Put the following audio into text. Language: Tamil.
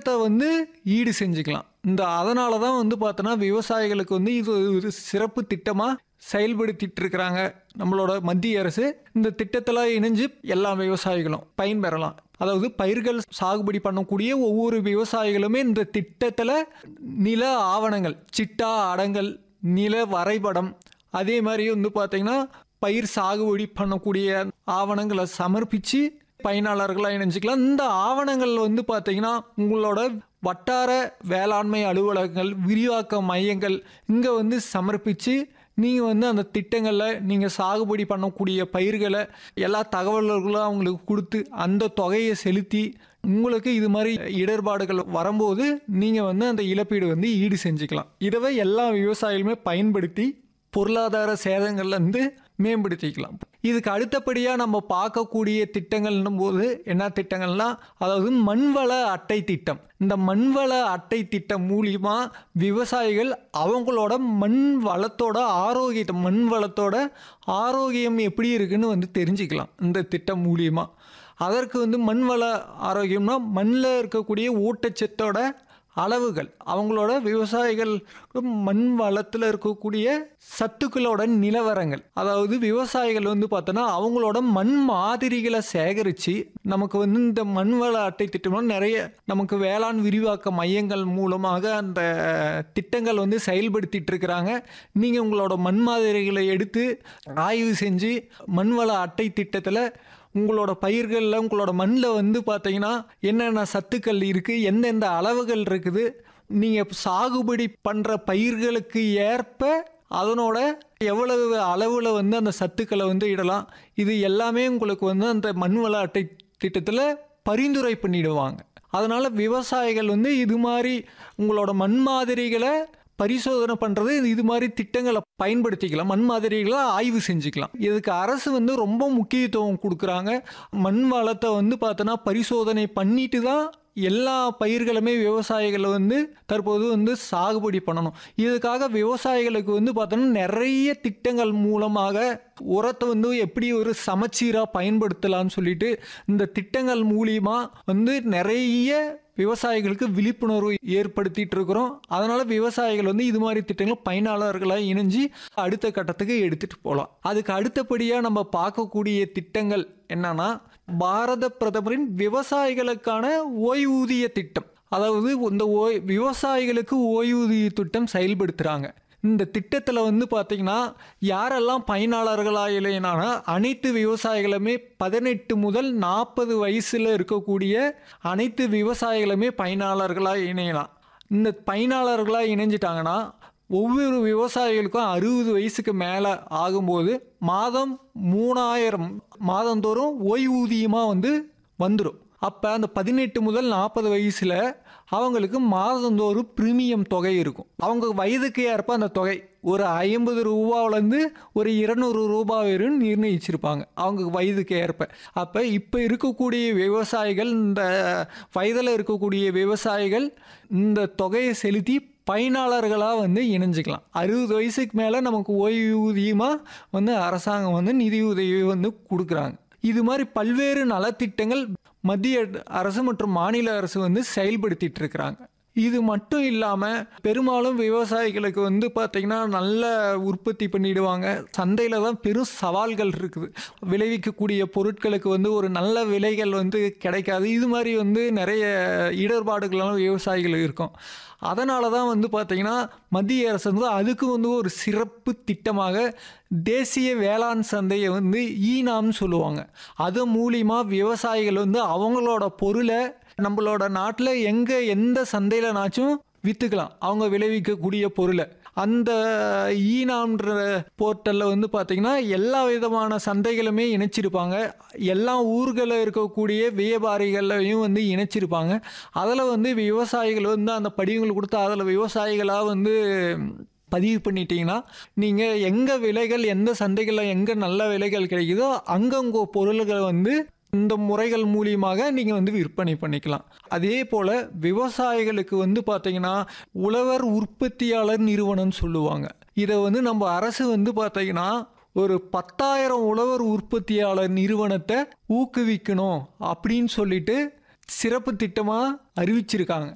உரத்தை வந்து ஈடு செஞ்சுக்கலாம் இந்த அதனால தான் வந்து பார்த்தோன்னா விவசாயிகளுக்கு வந்து இது ஒரு சிறப்பு திட்டமாக செயல்படுத்திட்டு இருக்கிறாங்க நம்மளோட மத்திய அரசு இந்த திட்டத்தில் இணைஞ்சு எல்லா விவசாயிகளும் பயன்பெறலாம் அதாவது பயிர்கள் சாகுபடி பண்ணக்கூடிய ஒவ்வொரு விவசாயிகளுமே இந்த திட்டத்தில் நில ஆவணங்கள் சிட்டா அடங்கல் நில வரைபடம் அதே மாதிரி வந்து பார்த்தீங்கன்னா பயிர் சாகுபடி பண்ணக்கூடிய ஆவணங்களை சமர்ப்பித்து பயனாளர்களாக இணைஞ்சிக்கலாம் இந்த ஆவணங்கள் வந்து பார்த்தீங்கன்னா உங்களோட வட்டார வேளாண்மை அலுவலகங்கள் விரிவாக்க மையங்கள் இங்கே வந்து சமர்ப்பித்து நீங்கள் வந்து அந்த திட்டங்களில் நீங்கள் சாகுபடி பண்ணக்கூடிய பயிர்களை எல்லா தகவல்களும் அவங்களுக்கு கொடுத்து அந்த தொகையை செலுத்தி உங்களுக்கு இது மாதிரி இடர்பாடுகள் வரும்போது நீங்கள் வந்து அந்த இழப்பீடு வந்து ஈடு செஞ்சுக்கலாம் இதவை எல்லா விவசாயிகளுமே பயன்படுத்தி பொருளாதார சேதங்கள்லேருந்து மேம்படுத்திக்கலாம் இதுக்கு அடுத்தபடியாக நம்ம பார்க்கக்கூடிய திட்டங்கள்னும் போது என்ன திட்டங்கள்னா அதாவது மண்வள அட்டை திட்டம் இந்த மண்வள அட்டை திட்டம் மூலியமா விவசாயிகள் அவங்களோட மண் வளத்தோட ஆரோக்கியத்தை மண் வளத்தோட ஆரோக்கியம் எப்படி இருக்குன்னு வந்து தெரிஞ்சுக்கலாம் இந்த திட்டம் மூலியமா அதற்கு வந்து மண் வள ஆரோக்கியம்னா மண்ணில் இருக்கக்கூடிய ஊட்டச்சத்தோட அளவுகள் அவங்களோட விவசாயிகள் மண் வளத்தில் இருக்கக்கூடிய சத்துக்களோட நிலவரங்கள் அதாவது விவசாயிகள் வந்து பார்த்தோன்னா அவங்களோட மண் மாதிரிகளை சேகரித்து நமக்கு வந்து இந்த மண் வள அட்டை திட்டம் நிறைய நமக்கு வேளாண் விரிவாக்க மையங்கள் மூலமாக அந்த திட்டங்கள் வந்து செயல்படுத்திட்டு இருக்கிறாங்க நீங்கள் உங்களோட மண் மாதிரிகளை எடுத்து ஆய்வு செஞ்சு மண் வள அட்டை திட்டத்தில் உங்களோட பயிர்களில் உங்களோட மண்ணில் வந்து பார்த்தீங்கன்னா என்னென்ன சத்துக்கள் இருக்குது எந்தெந்த அளவுகள் இருக்குது நீங்கள் சாகுபடி பண்ணுற பயிர்களுக்கு ஏற்ப அதனோட எவ்வளவு அளவில் வந்து அந்த சத்துக்களை வந்து இடலாம் இது எல்லாமே உங்களுக்கு வந்து அந்த மண் வள அட்டை திட்டத்தில் பரிந்துரை பண்ணிடுவாங்க அதனால் விவசாயிகள் வந்து இது மாதிரி உங்களோட மண் மாதிரிகளை பரிசோதனை பண்ணுறது இது மாதிரி திட்டங்களை பயன்படுத்திக்கலாம் மண் மாதிரிகளை ஆய்வு செஞ்சுக்கலாம் இதுக்கு அரசு வந்து ரொம்ப முக்கியத்துவம் கொடுக்குறாங்க மண் வளத்தை வந்து பார்த்தோன்னா பரிசோதனை பண்ணிட்டு தான் எல்லா பயிர்களுமே விவசாயிகள் வந்து தற்போது வந்து சாகுபடி பண்ணணும் இதுக்காக விவசாயிகளுக்கு வந்து பார்த்தோன்னா நிறைய திட்டங்கள் மூலமாக உரத்தை வந்து எப்படி ஒரு சமச்சீராக பயன்படுத்தலாம்னு சொல்லிட்டு இந்த திட்டங்கள் மூலியமா வந்து நிறைய விவசாயிகளுக்கு விழிப்புணர்வு ஏற்படுத்திட்டு இருக்கிறோம் அதனால விவசாயிகள் வந்து இது மாதிரி திட்டங்கள் பயனாளர்களாக இணைஞ்சு அடுத்த கட்டத்துக்கு எடுத்துட்டு போகலாம் அதுக்கு அடுத்தபடியாக நம்ம பார்க்கக்கூடிய திட்டங்கள் என்னன்னா பாரத பிரதமரின் விவசாயிகளுக்கான ஓய்வூதிய திட்டம் அதாவது இந்த ஓய் விவசாயிகளுக்கு ஓய்வூதிய திட்டம் செயல்படுத்துகிறாங்க இந்த திட்டத்தில் வந்து பார்த்திங்கன்னா யாரெல்லாம் பயனாளர்களாக இல்லைனா அனைத்து விவசாயிகளுமே பதினெட்டு முதல் நாற்பது வயசில் இருக்கக்கூடிய அனைத்து விவசாயிகளுமே பயனாளர்களாக இணையலாம் இந்த பயனாளர்களாக இணைஞ்சிட்டாங்கன்னா ஒவ்வொரு விவசாயிகளுக்கும் அறுபது வயசுக்கு மேலே ஆகும்போது மாதம் மூணாயிரம் மாதந்தோறும் ஓய்வூதியமாக வந்து வந்துடும் அப்போ அந்த பதினெட்டு முதல் நாற்பது வயசில் அவங்களுக்கு மாதந்தோறும் ப்ரீமியம் தொகை இருக்கும் அவங்க வயதுக்கு ஏற்ப அந்த தொகை ஒரு ஐம்பது ரூபாவிலேருந்து ஒரு இருநூறு ரூபா வரும் நிர்ணயிச்சிருப்பாங்க அவங்க வயதுக்கு ஏற்ப அப்போ இப்போ இருக்கக்கூடிய விவசாயிகள் இந்த வயதில் இருக்கக்கூடிய விவசாயிகள் இந்த தொகையை செலுத்தி பயனாளர்களாக வந்து இணைஞ்சிக்கலாம் அறுபது வயசுக்கு மேலே நமக்கு ஓய்வூதியமாக வந்து அரசாங்கம் வந்து நிதி உதவி வந்து கொடுக்குறாங்க இது மாதிரி பல்வேறு நலத்திட்டங்கள் மத்திய அரசு மற்றும் மாநில அரசு வந்து செயல்படுத்திட்டு இருக்கிறாங்க இது மட்டும் இல்லாமல் பெரும்பாலும் விவசாயிகளுக்கு வந்து பார்த்திங்கன்னா நல்ல உற்பத்தி பண்ணிடுவாங்க சந்தையில் தான் பெரும் சவால்கள் இருக்குது விளைவிக்கக்கூடிய பொருட்களுக்கு வந்து ஒரு நல்ல விலைகள் வந்து கிடைக்காது இது மாதிரி வந்து நிறைய இடர்பாடுகள்லாம் விவசாயிகள் இருக்கும் அதனால தான் வந்து பார்த்திங்கன்னா மத்திய அரசு வந்து அதுக்கு வந்து ஒரு சிறப்பு திட்டமாக தேசிய வேளாண் சந்தையை வந்து ஈனாம்னு சொல்லுவாங்க அது மூலிமா விவசாயிகள் வந்து அவங்களோட பொருளை நம்மளோட நாட்டில் எங்கே எந்த சந்தையிலனாச்சும் விற்றுக்கலாம் அவங்க விளைவிக்கக்கூடிய பொருளை அந்த ஈனாம்ன்ற போர்ட்டலில் வந்து பார்த்திங்கன்னா எல்லா விதமான சந்தைகளுமே இணைச்சிருப்பாங்க எல்லா ஊர்களில் இருக்கக்கூடிய வியாபாரிகளையும் வந்து இணைச்சிருப்பாங்க அதில் வந்து விவசாயிகள் வந்து அந்த படிவங்கள் கொடுத்து அதில் விவசாயிகளாக வந்து பதிவு பண்ணிட்டீங்கன்னா நீங்கள் எங்கே விலைகள் எந்த சந்தைகளில் எங்கே நல்ல விலைகள் கிடைக்குதோ அங்கே உங்கள் பொருள்களை வந்து இந்த முறைகள் மூலியமாக நீங்கள் வந்து விற்பனை பண்ணிக்கலாம் அதே போல் விவசாயிகளுக்கு வந்து பார்த்தீங்கன்னா உழவர் உற்பத்தியாளர் நிறுவனம்னு சொல்லுவாங்க இதை வந்து நம்ம அரசு வந்து பார்த்தீங்கன்னா ஒரு பத்தாயிரம் உழவர் உற்பத்தியாளர் நிறுவனத்தை ஊக்குவிக்கணும் அப்படின்னு சொல்லிட்டு சிறப்பு திட்டமாக அறிவிச்சிருக்காங்க